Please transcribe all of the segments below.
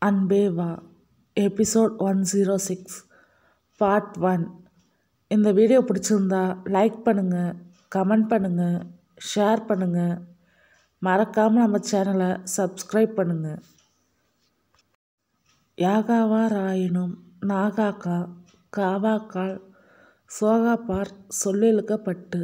அன்பே வா episode one zero six part one இந்த வீடியோ பிடிச்சிருந்தா லைக் பண்ணுங்கள் கமெண்ட் பண்ணுங்கள் ஷேர் பண்ணுங்கள் மறக்காமல் நம்ம சேனலை சப்ஸ்கிரைப் பண்ணுங்கள் யாகாவா ராயினும் நாகாக்கா காவாக்கால் சோகாப்பார் சொல்லிழுக்கப்பட்டு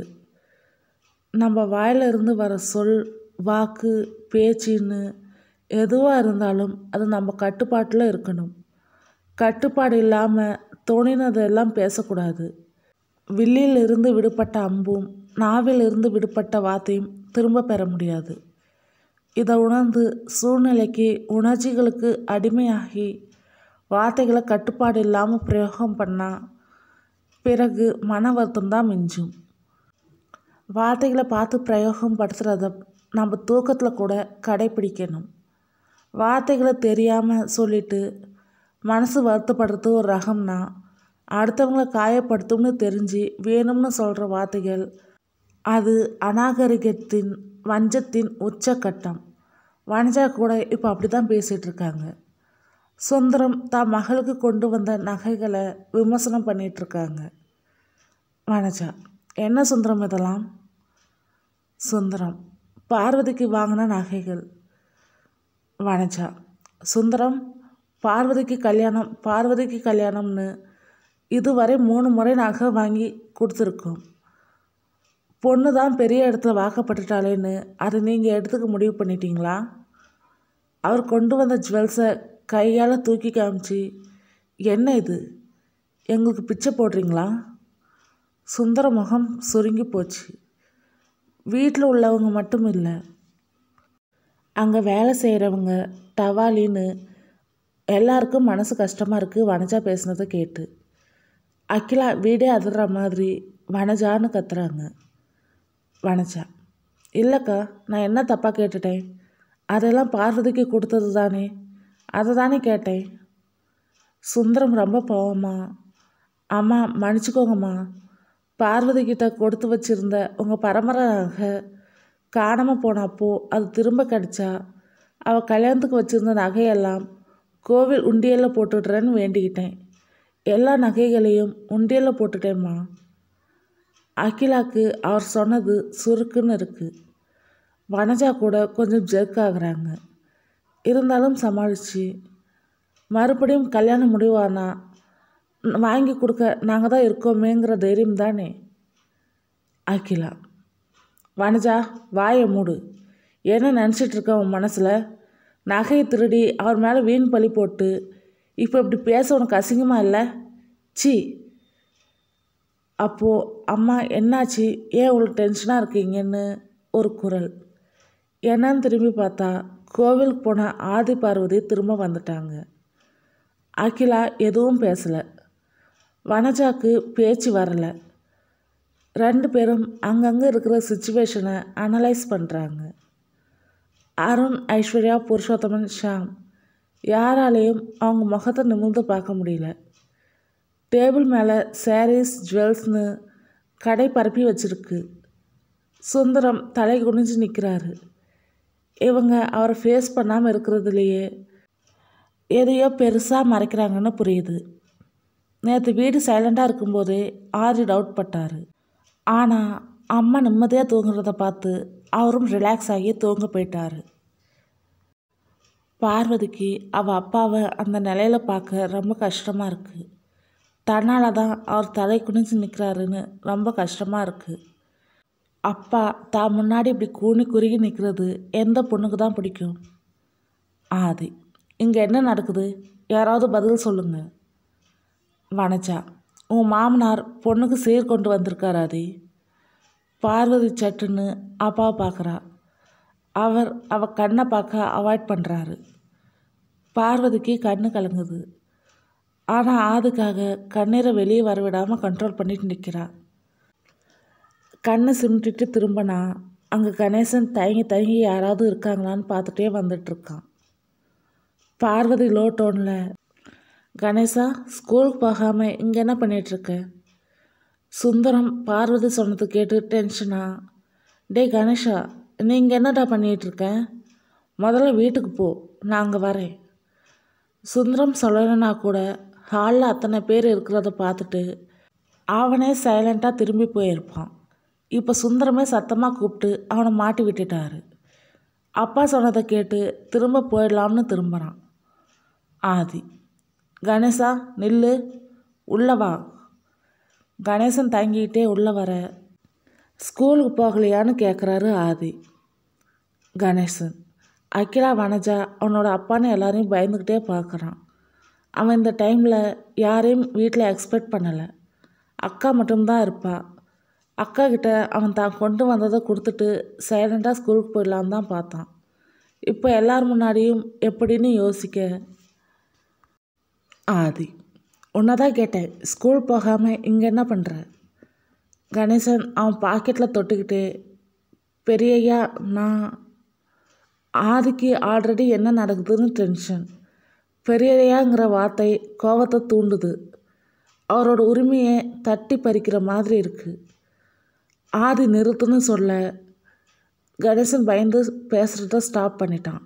நம்ம வாயிலிருந்து வர சொல் வாக்கு பேச்சின்னு எதுவாக இருந்தாலும் அது நம்ம கட்டுப்பாட்டில் இருக்கணும் கட்டுப்பாடு இல்லாமல் தோணினதெல்லாம் பேசக்கூடாது வில்லிலிருந்து விடுபட்ட அம்பும் நாவிலிருந்து விடுபட்ட வார்த்தையும் திரும்ப பெற முடியாது இதை உணர்ந்து சூழ்நிலைக்கு உணர்ச்சிகளுக்கு அடிமையாகி வார்த்தைகளை கட்டுப்பாடு இல்லாமல் பிரயோகம் பண்ணால் பிறகு மன வருத்தம் தான் மிஞ்சும் வார்த்தைகளை பார்த்து பிரயோகம் படுத்துகிறத நம்ம தூக்கத்தில் கூட கடைப்பிடிக்கணும் வார்த்தைகளை தெரியாமல் சொல்லிட்டு மனசு வருத்தப்படுறது ஒரு ரகம்னா அடுத்தவங்கள காயப்படுத்தும்னு தெரிஞ்சு வேணும்னு சொல்கிற வார்த்தைகள் அது அநாகரிகத்தின் வஞ்சத்தின் உச்சக்கட்டம் வனஜா கூட இப்போ அப்படி தான் பேசிகிட்டு இருக்காங்க சுந்தரம் தான் மகளுக்கு கொண்டு வந்த நகைகளை விமர்சனம் பண்ணிகிட்ருக்காங்க வனஜா என்ன சுந்தரம் இதெல்லாம் சுந்தரம் பார்வதிக்கு வாங்கின நகைகள் வனஜா சுந்தரம் பார்வதிக்கு கல்யாணம் பார்வதிக்கு கல்யாணம்னு இதுவரை மூணு முறை நகை வாங்கி கொடுத்துருக்கோம் பொண்ணு தான் பெரிய இடத்துல வாக்கப்பட்டுட்டாளேன்னு அதை நீங்கள் எடுத்துக்க முடிவு பண்ணிட்டீங்களா அவர் கொண்டு வந்த ஜுவல்ஸை கையால் தூக்கி காமிச்சு என்ன இது எங்களுக்கு பிச்சை போடுறீங்களா சுந்தர முகம் சுருங்கி போச்சு வீட்டில் உள்ளவங்க மட்டும் இல்லை அங்கே வேலை செய்கிறவங்க டவாலின்னு எல்லாருக்கும் மனசு கஷ்டமாக இருக்குது வனஜா பேசுனதை கேட்டு அகிலா வீடே அதிர்ற மாதிரி வனஜான்னு கத்துறாங்க வனஜா இல்லைக்கா நான் என்ன தப்பாக கேட்டுட்டேன் அதெல்லாம் பார்வதிக்கு கொடுத்தது தானே அதை தானே கேட்டேன் சுந்தரம் ரொம்ப பாவமா அம்மா மன்னிச்சுக்கோங்கம்மா பார்வதி கிட்ட கொடுத்து வச்சிருந்த உங்கள் பரம்பரை நகை காணாமல் போனப்போ அது திரும்ப கிடச்சா அவள் கல்யாணத்துக்கு வச்சுருந்த நகையெல்லாம் கோவில் உண்டியலில் போட்டுடுறேன்னு வேண்டிக்கிட்டேன் எல்லா நகைகளையும் உண்டியலில் போட்டுட்டேம்மா அகிலாக்கு அவர் சொன்னது சுருக்குன்னு இருக்குது வனஜா கூட கொஞ்சம் ஜெர்க் ஆகுறாங்க இருந்தாலும் சமாளித்து மறுபடியும் கல்யாணம் முடிவானா வாங்கி கொடுக்க நாங்கள் தான் இருக்கோமேங்கிற தைரியம் தானே அகிலா வனஜா வாயை மூடு என்ன நினச்சிட்டு இருக்க உன் மனசில் நகையை திருடி அவர் மேலே வீண் பழி போட்டு இப்போ இப்படி பேச உனக்கு அசிங்கமாக இல்லை சி அப்போது அம்மா என்னாச்சு ஏன் இவ்வளோ டென்ஷனாக இருக்கீங்கன்னு ஒரு குரல் என்னன்னு திரும்பி பார்த்தா கோவிலுக்கு போன ஆதி பார்வதி திரும்ப வந்துட்டாங்க அகிலா எதுவும் பேசலை வனஜாக்கு பேச்சு வரலை ரெண்டு பேரும் அங்கங்கே இருக்கிற சுச்சுவேஷனை அனலைஸ் பண்ணுறாங்க அருண் ஐஸ்வர்யா புருஷோத்தமன் ஷாம் யாராலையும் அவங்க முகத்தை நிமிர்ந்து பார்க்க முடியல டேபிள் மேலே சாரீஸ் ஜுவல்ஸ்னு கடை பரப்பி வச்சிருக்கு சுந்தரம் தலை குனிஞ்சு நிற்கிறாரு இவங்க அவரை ஃபேஸ் பண்ணாமல் இருக்கிறதுலையே எதையோ பெருசாக மறைக்கிறாங்கன்னு புரியுது நேற்று வீடு சைலண்டாக இருக்கும்போதே ஆரி டவுட் பட்டார் ஆனால் அம்மா நிம்மதியாக தூங்குறத பார்த்து அவரும் ரிலாக்ஸ் ஆகி தூங்க போயிட்டார் பார்வதிக்கு அவள் அப்பாவை அந்த நிலையில் பார்க்க ரொம்ப கஷ்டமாக இருக்குது தன்னால் தான் அவர் தலை குனிஞ்சு நிற்கிறாருன்னு ரொம்ப கஷ்டமாக இருக்குது அப்பா தான் முன்னாடி இப்படி கூணி குறுகி நிற்கிறது எந்த பொண்ணுக்கு தான் பிடிக்கும் ஆதி இங்கே என்ன நடக்குது யாராவது பதில் சொல்லுங்க வனஜா உன் மாமனார் பொண்ணுக்கு சீர் கொண்டு வந்திருக்கார் ஆதி பார்வதி சட்டுன்னு அப்பாவை பார்க்குறா அவர் அவ கண்ணை பார்க்க அவாய்ட் பண்ணுறாரு பார்வதிக்கு கண்ணு கலங்குது ஆனால் ஆதுக்காக கண்ணீரை வெளியே வரவிடாமல் கண்ட்ரோல் பண்ணிட்டு நிற்கிறா கண்ணை சிமிட்டிட்டு திரும்பினா அங்கே கணேசன் தயங்கி தயங்கி யாராவது இருக்காங்களான்னு பார்த்துட்டே வந்துட்டுருக்கான் பார்வதி லோ டோனில் கணேசா ஸ்கூலுக்கு போகாமல் இங்கே என்ன பண்ணிகிட்ருக்க சுந்தரம் பார்வதி சொன்னது கேட்டு டென்ஷனா டேய் கணேஷா நீ இங்கே என்னடா பண்ணிகிட்ருக்க முதல்ல வீட்டுக்கு போ நான் அங்கே வரேன் சுந்தரம் சொல்லலைன்னா கூட ஹாலில் அத்தனை பேர் இருக்கிறத பார்த்துட்டு அவனே சைலண்ட்டாக திரும்பி போயிருப்பான் இப்போ சுந்தரமே சத்தமாக கூப்பிட்டு அவனை மாட்டி விட்டுட்டாரு அப்பா சொன்னதை கேட்டு திரும்ப போயிடலாம்னு திரும்புகிறான் ஆதி கணேசா நில்லு உள்ள வா கணேசன் தங்கிக்கிட்டே உள்ளே வர ஸ்கூலுக்கு போகலையான்னு கேட்குறாரு ஆதி கணேசன் அகிலா வனஜா அவனோட அப்பான்னு எல்லாரையும் பயந்துக்கிட்டே பார்க்குறான் அவன் இந்த டைமில் யாரையும் வீட்டில் எக்ஸ்பெக்ட் பண்ணலை அக்கா மட்டும்தான் இருப்பா அக்கா கிட்ட அவன் தான் கொண்டு வந்ததை கொடுத்துட்டு சைலண்ட்டாக ஸ்கூலுக்கு போயிடலான்னு தான் பார்த்தான் இப்போ எல்லார் முன்னாடியும் எப்படின்னு யோசிக்க ஆதி உன்னை தான் கேட்டேன் ஸ்கூல் போகாமல் இங்கே என்ன பண்ணுற கணேசன் அவன் பாக்கெட்டில் தொட்டுக்கிட்டு பெரியய்யா நான் ஆதிக்கு ஆல்ரெடி என்ன நடக்குதுன்னு டென்ஷன் பெரியய்யாங்கிற வார்த்தை கோவத்தை தூண்டுது அவரோட உரிமையை தட்டி பறிக்கிற மாதிரி இருக்குது ஆதி நிறுத்துன்னு சொல்ல கணேசன் பயந்து பேசுகிறத ஸ்டாப் பண்ணிட்டான்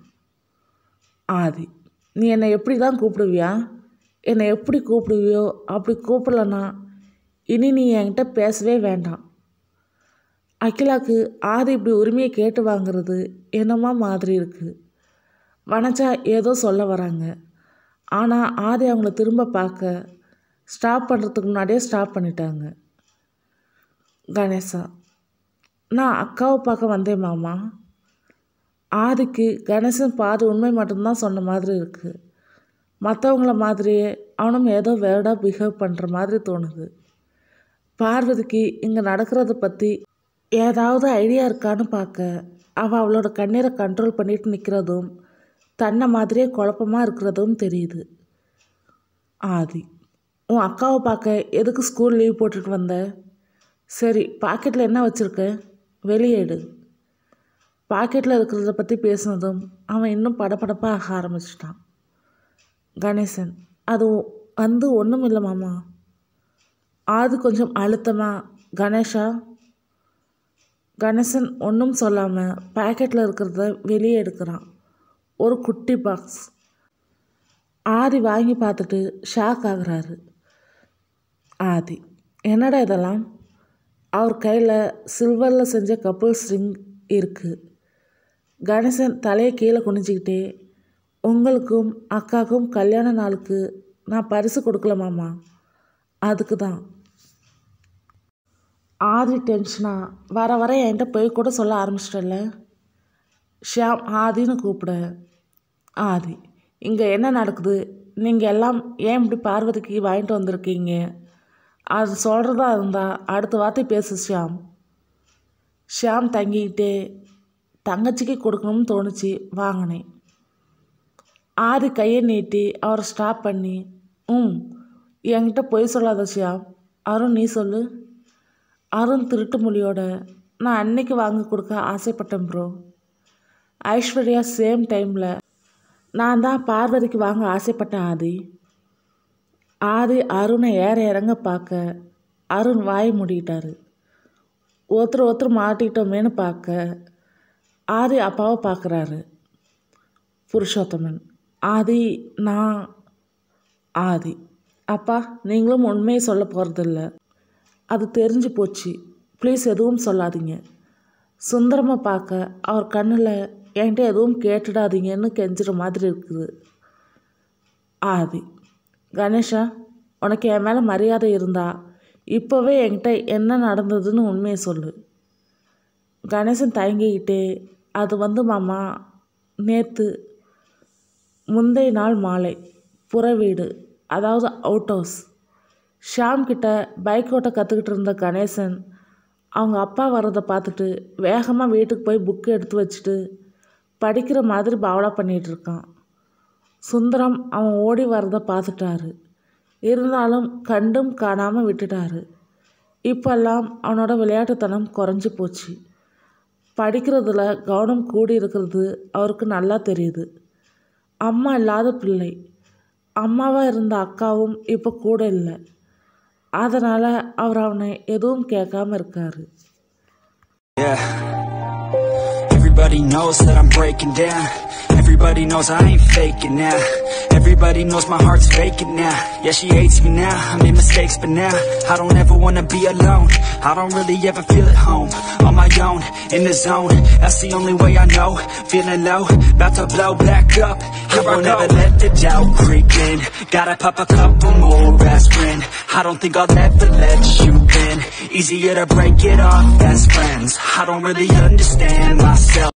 ஆதி நீ என்னை எப்படி தான் கூப்பிடுவியா என்னை எப்படி கூப்பிடுவியோ அப்படி கூப்பிடலன்னா இனி நீ என்கிட்ட பேசவே வேண்டாம் அகிலாக்கு ஆதி இப்படி உரிமையை கேட்டு வாங்குறது என்னமா மாதிரி இருக்குது வனஜா ஏதோ சொல்ல வராங்க ஆனால் ஆதி அவங்கள திரும்ப பார்க்க ஸ்டாப் பண்ணுறதுக்கு முன்னாடியே ஸ்டாப் பண்ணிட்டாங்க கணேசா நான் அக்காவை பார்க்க வந்தேன் மாமா ஆதிக்கு கணேசன் பாதி உண்மை மட்டும்தான் சொன்ன மாதிரி இருக்குது மற்றவங்கள மாதிரியே அவனும் ஏதோ வேர்டாக பிஹேவ் பண்ணுற மாதிரி தோணுது பார்வதிக்கு இங்கே நடக்கிறத பற்றி ஏதாவது ஐடியா இருக்கான்னு பார்க்க அவள் அவளோட கண்ணீரை கண்ட்ரோல் பண்ணிட்டு நிற்கிறதும் தன்னை மாதிரியே குழப்பமாக இருக்கிறதும் தெரியுது ஆதி உன் அக்காவை பார்க்க எதுக்கு ஸ்கூல் லீவ் போட்டுட்டு வந்த சரி பாக்கெட்டில் என்ன வச்சுருக்க வெளியே எடு பாக்கெட்டில் இருக்கிறத பற்றி பேசினதும் அவன் இன்னும் படபடப்பாக ஆக ஆரம்பிச்சிட்டான் கணேசன் அது வந்து ஒன்றும் இல்லை மாமா ஆது கொஞ்சம் அழுத்தமாக கணேஷா கணேசன் ஒன்றும் சொல்லாமல் பேக்கெட்டில் இருக்கிறத வெளியே எடுக்கிறான் ஒரு குட்டி பாக்ஸ் ஆதி வாங்கி பார்த்துட்டு ஷாக் ஆகுறாரு ஆதி என்னடா இதெல்லாம் அவர் கையில் சில்வரில் செஞ்ச கப்புள்ஸ் ரிங் இருக்குது கணேசன் தலையை கீழே குனிஞ்சிக்கிட்டே உங்களுக்கும் அக்காவுக்கும் கல்யாண நாளுக்கு நான் பரிசு கொடுக்கல மாமா அதுக்கு தான் ஆதி டென்ஷனாக வர வர என்கிட்ட போய் கூட சொல்ல ஆரம்பிச்சிட்டல ஷியாம் ஆதின்னு கூப்பிட ஆதி இங்கே என்ன நடக்குது நீங்கள் எல்லாம் ஏன் இப்படி பார்வதிக்கு வாங்கிட்டு வந்திருக்கீங்க அது சொல்கிறதா இருந்தால் அடுத்த வார்த்தை பேசு ஷியாம் ஷியாம் தங்கிக்கிட்டே தங்கச்சிக்கு கொடுக்கணும்னு தோணுச்சு வாங்கினேன் ஆதி கையை நீட்டி அவரை ஸ்டாப் பண்ணி ம் என்கிட்ட பொய் சொல்லாத ஷியாம் அருண் நீ சொல்லு அருண் திருட்டு மொழியோட நான் அன்னைக்கு வாங்கி கொடுக்க ஆசைப்பட்டேன் ப்ரோ ஐஸ்வர்யா சேம் டைமில் நான் தான் பார்வதிக்கு வாங்க ஆசைப்பட்டேன் ஆதி ஆதி அருணை ஏற இறங்க பார்க்க அருண் வாய் மூடிட்டாரு ஒருத்தர் ஒருத்தர் மாட்டிக்கிட்டோமேனு பார்க்க ஆதி அப்பாவை பார்க்குறாரு புருஷோத்தமன் ஆதி நான் ஆதி அப்பா நீங்களும் உண்மையை சொல்ல போகிறதில்ல அது தெரிஞ்சு போச்சு ப்ளீஸ் எதுவும் சொல்லாதீங்க சுந்தரமை பார்க்க அவர் கண்ணில் என்கிட்ட எதுவும் கேட்டுடாதீங்கன்னு கெஞ்சுற மாதிரி இருக்குது ஆதி கணேஷா உனக்கு என் மேலே மரியாதை இருந்தா இப்போவே என்கிட்ட என்ன நடந்ததுன்னு உண்மையை சொல்லு கணேசன் தயங்கிக்கிட்டே அது வந்து மாமா நேற்று முந்தைய நாள் மாலை புற வீடு அதாவது அவுட் ஹவுஸ் ஷாம் கிட்ட பைக் ஓட்ட கற்றுக்கிட்டு இருந்த கணேசன் அவங்க அப்பா வர்றதை பார்த்துட்டு வேகமாக வீட்டுக்கு போய் புக்கு எடுத்து வச்சுட்டு படிக்கிற மாதிரி பாவலா பண்ணிகிட்டு இருக்கான் சுந்தரம் அவன் ஓடி வர்றதை பார்த்துட்டாரு இருந்தாலும் கண்டும் காணாமல் விட்டுட்டாரு இப்பெல்லாம் அவனோட விளையாட்டுத்தனம் குறைஞ்சி போச்சு படிக்கிறதுல கவனம் கூடி இருக்கிறது அவருக்கு நல்லா தெரியுது அம்மா இல்லாத பிள்ளை அம்மாவாக இருந்த அக்காவும் இப்போ கூட இல்லை அதனால் அவர் அவனை எதுவும் கேட்காம இருக்காரு Yeah. Everybody knows that I'm breaking down. Everybody Everybody knows I ain't faking now Everybody knows my heart's vacant now Yeah, she hates me now, I made mistakes but now I don't ever wanna be alone I don't really ever feel at home On my own, in the zone That's the only way I know Feeling low, about to blow back up I won't ever let the doubt creep in Gotta pop a couple more aspirin I don't think I'll ever let you in Easier to break it off best friends I don't really understand myself